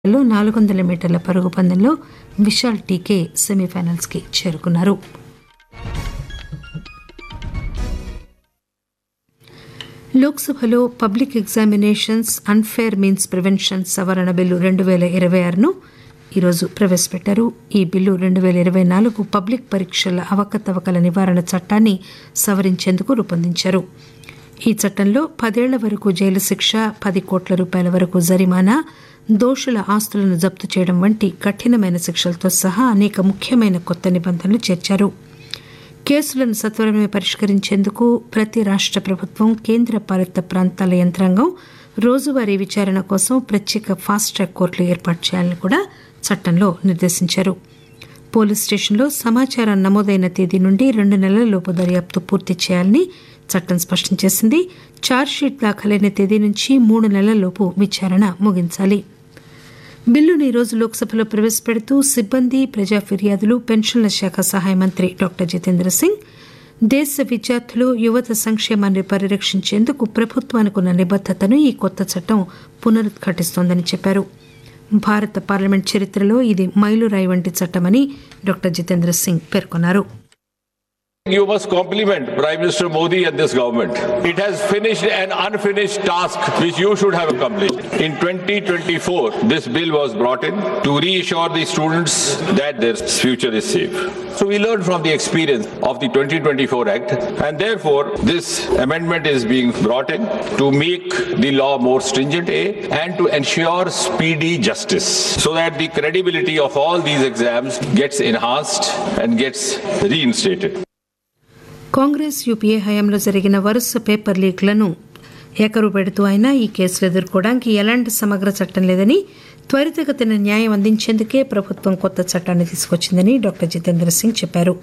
లో నాలుగు వందల మీటర్ల పరుగు పందెంలో విశాల్ టీకే సెమీఫైనల్స్ కి చేరుకున్నారు లోక్సభలో public examinations unfair means prevention సవరణ బిల్లు రెండు పేల ఇరవై ఆరును ఈరోజు ప్రవేశపెట్టారు ఈ బిల్లు రెండు పేల ఇరవై నాలుగు పబ్లిక్ పరీక్షల అవకతవకల నివారణ చట్టాన్ని సవరించేందుకు రూపొందించారు ఈ చట్టంలో పదేళ్ల వరకు జైలు శిక్ష పది కోట్ల రూపాయల వరకు జరిమానా దోషుల ఆస్తులను జప్తు చేయడం వంటి కఠినమైన శిక్షలతో సహా అనేక ముఖ్యమైన కొత్త నిబంధనలు చేర్చారు కేసులను సత్వరమే పరిష్కరించేందుకు ప్రతి రాష్ట ప్రభుత్వం కేంద్ర పాలిత ప్రాంతాల యంత్రాంగం రోజువారీ విచారణ కోసం ప్రత్యేక ఫాస్ట్ ట్రాక్ కోర్టులు ఏర్పాటు చేయాలని కూడా చట్టంలో నిర్దేశించారు పోలీస్ స్టేషన్లో సమాచారం నమోదైన తేదీ నుండి రెండు నెలల లోపు దర్యాప్తు పూర్తి చేయాలని చట్టం స్పష్టం చేసింది ఛార్జ్షీట్ దాఖలైన తేదీ నుంచి మూడు నెలల్లోపు విచారణ ముగించాలి బిల్లును ఈరోజు లోక్సభలో ప్రవేశపెడుతూ సిబ్బంది ప్రజా ఫిర్యాదులు పెన్షన్ల శాఖ సహాయ మంత్రి డాక్టర్ జితేంద్ర సింగ్ దేశ విద్యార్థులు యువత సంక్షేమాన్ని పరిరక్షించేందుకు ప్రభుత్వానికి ఉన్న నిబద్దతను ఈ కొత్త చట్టం పునరుద్ఘాటిస్తోందని చెప్పారు భారత పార్లమెంట్ చరిత్రలో ఇది మైలురాయి వంటి చట్టమని డాక్టర్ జితేంద్ర సింగ్ పేర్కొన్నారు You must compliment Prime Minister Modi and this government. It has finished an unfinished task which you should have accomplished. In 2024, this bill was brought in to reassure the students that their future is safe. So we learned from the experience of the 2024 Act and therefore this amendment is being brought in to make the law more stringent A, and to ensure speedy justice so that the credibility of all these exams gets enhanced and gets reinstated. Congress UPA హయాంలో జరిగిన వరుస paper లీక్లను acre పెడుతూ ఆయన ఈ కేసులు ఎదుర్కోవడానికి ఎలాంటి సమగ్ర చట్టం లేదని త్వరితగతిన న్యాయం అందించేందుకే ప్రభుత్వం కొత్త చట్టాన్ని తీసుకొచ్చిందని డాక్టర్ జితేంద్ర సింగ్ చెప్పారు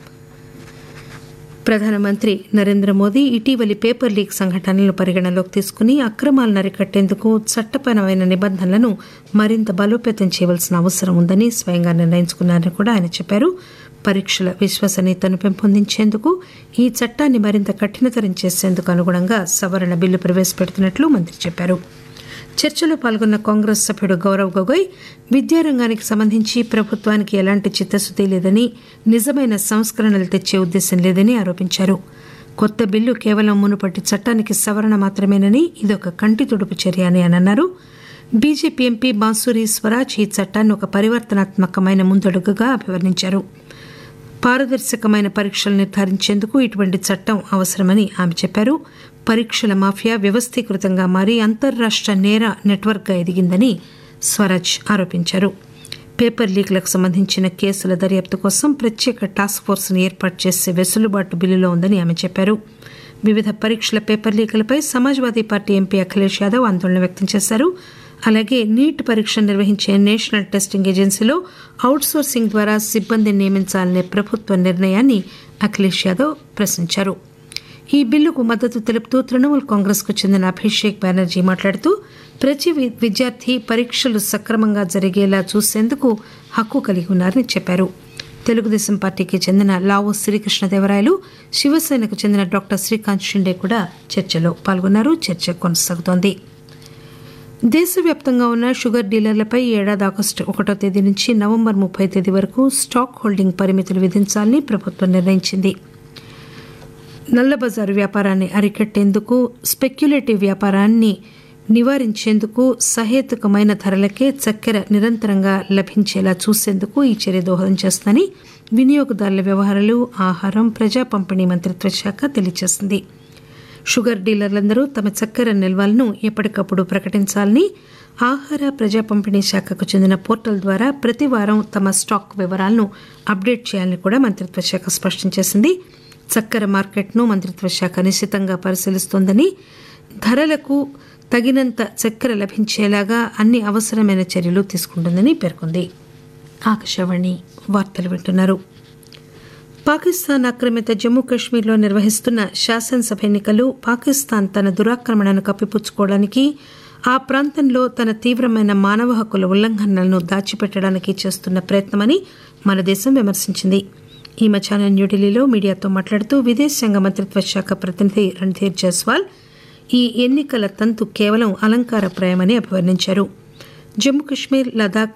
ప్రధానమంత్రి నరేంద్ర మోదీ ఇటీవలి పేపర్ లీక్ సంఘటనలను పరిగణనలోకి తీసుకుని అక్రమాలను అరికట్టేందుకు చట్టపరమైన నిబంధనలను మరింత బలోపేతం చేయవలసిన అవసరం ఉందని స్వయంగా నిర్ణయించుకున్నారని కూడా ఆయన చెప్పారు పరీక్షల విశ్వసనీయతను పెంపొందించేందుకు ఈ చట్టాన్ని మరింత కఠినతరం చేసేందుకు అనుగుణంగా సవరణ బిల్లు ప్రవేశపెడుతున్నట్లు మంత్రి చెప్పారు చర్చలో పాల్గొన్న కాంగ్రెస్ సభ్యుడు గౌరవ్ గొగోయ్ విద్యారంగానికి సంబంధించి ప్రభుత్వానికి ఎలాంటి చిత్తశుద్ది లేదని నిజమైన సంస్కరణలు తెచ్చే ఉద్దేశం లేదని ఆరోపించారు కొత్త బిల్లు కేవలం మునుపటి చట్టానికి సవరణ మాత్రమేనని ఇదొక కంటి తుడుపు చర్య అని ఆయన అన్నారు బీజేపీ ఎంపీ బాన్సూరి స్వరాజ్ ఈ చట్టాన్ని ఒక పరివర్తనాత్మకమైన ముందడుగుగా అభివర్ణించారు పారదర్శకమైన పరీక్షలు నిర్ధారించేందుకు ఇటువంటి చట్టం అవసరమని ఆమె చెప్పారు పరీక్షల మాఫియా వ్యవస్థీకృతంగా మారి అంతర్రాష్ట నేర నెట్వర్క్గా ఎదిగిందని స్వరాజ్ ఆరోపించారు పేపర్ లీక్లకు సంబంధించిన కేసుల దర్యాప్తు కోసం ప్రత్యేక టాస్క్ ఫోర్స్ను ఏర్పాటు చేసే వెసులుబాటు బిల్లులో ఉందని ఆమె చెప్పారు వివిధ పరీక్షల పేపర్ లీకులపై సమాజ్వాదీ పార్టీ ఎంపీ అఖిలేష్ యాదవ్ ఆందోళన వ్యక్తం చేశారు అలాగే నీట్ పరీక్ష నిర్వహించే నేషనల్ టెస్టింగ్ ఏజెన్సీలో అవుట్సోర్సింగ్ ద్వారా సిబ్బందిని నియమించాలనే ప్రభుత్వ నిర్ణయాన్ని అఖిలేష్ యాదవ్ ప్రశ్నించారు ఈ బిల్లుకు మద్దతు తెలుపుతూ తృణమూల్ కాంగ్రెస్ కు చెందిన అభిషేక్ బెనర్జీ మాట్లాడుతూ ప్రతి విద్యార్థి పరీక్షలు సక్రమంగా జరిగేలా చూసేందుకు హక్కు కలిగి ఉన్నారని చెప్పారు తెలుగుదేశం పార్టీకి చెందిన లావో శ్రీకృష్ణదేవరాయలు శివసేనకు చెందిన డాక్టర్ శ్రీకాంత్ షిండే కూడా చర్చలో పాల్గొన్నారు చర్చ కొనసాగుతోంది దేశవ్యాప్తంగా ఉన్న షుగర్ డీలర్లపై ఈ ఏడాది ఆగస్టు ఒకటో తేదీ నుంచి నవంబర్ ముప్పై తేదీ వరకు స్టాక్ హోల్డింగ్ పరిమితులు విధించాలని ప్రభుత్వం నిర్ణయించింది నల్లబజారు వ్యాపారాన్ని అరికట్టేందుకు స్పెక్యులేటివ్ వ్యాపారాన్ని నివారించేందుకు సహేతుకమైన ధరలకే చక్కెర నిరంతరంగా లభించేలా చూసేందుకు ఈ చర్య దోహదం చేస్తుందని వినియోగదారుల వ్యవహారాలు ఆహారం ప్రజా పంపిణీ మంత్రిత్వ శాఖ తెలియజేసింది షుగర్ డీలర్లందరూ తమ చక్కెర నిల్వలను ఎప్పటికప్పుడు ప్రకటించాలని ఆహార ప్రజా పంపిణీ శాఖకు చెందిన పోర్టల్ ద్వారా ప్రతి వారం తమ స్టాక్ వివరాలను అప్డేట్ చేయాలని కూడా మంత్రిత్వ శాఖ స్పష్టం చేసింది చక్కెర మార్కెట్ను మంత్రిత్వ శాఖ నిశితంగా పరిశీలిస్తోందని ధరలకు తగినంత చక్కెర లభించేలాగా అన్ని అవసరమైన చర్యలు తీసుకుంటుందని పేర్కొంది ఆకాశవాణి వార్తలు వింటున్నారు పాకిస్తాన్ ఆక్రమిత జమ్మూ కాశ్మీర్లో నిర్వహిస్తున్న శాసనసభ ఎన్నికలు పాకిస్తాన్ తన దురాక్రమణను కప్పిపుచ్చుకోవడానికి ఆ ప్రాంతంలో తన తీవ్రమైన మానవ హక్కుల ఉల్లంఘనలను దాచిపెట్టడానికి చేస్తున్న ప్రయత్నమని మన దేశం విమర్శించింది ఈ మధ్యాహ్నం న్యూఢిల్లీలో మీడియాతో మాట్లాడుతూ విదేశాంగ మంత్రిత్వ శాఖ ప్రతినిధి రణ్ధీర్ జైస్వాల్ ఈ ఎన్నికల తంతు కేవలం అలంకారప్రాయమని అభివర్ణించారు జమ్మూ కశ్మీర్ లదాఖ్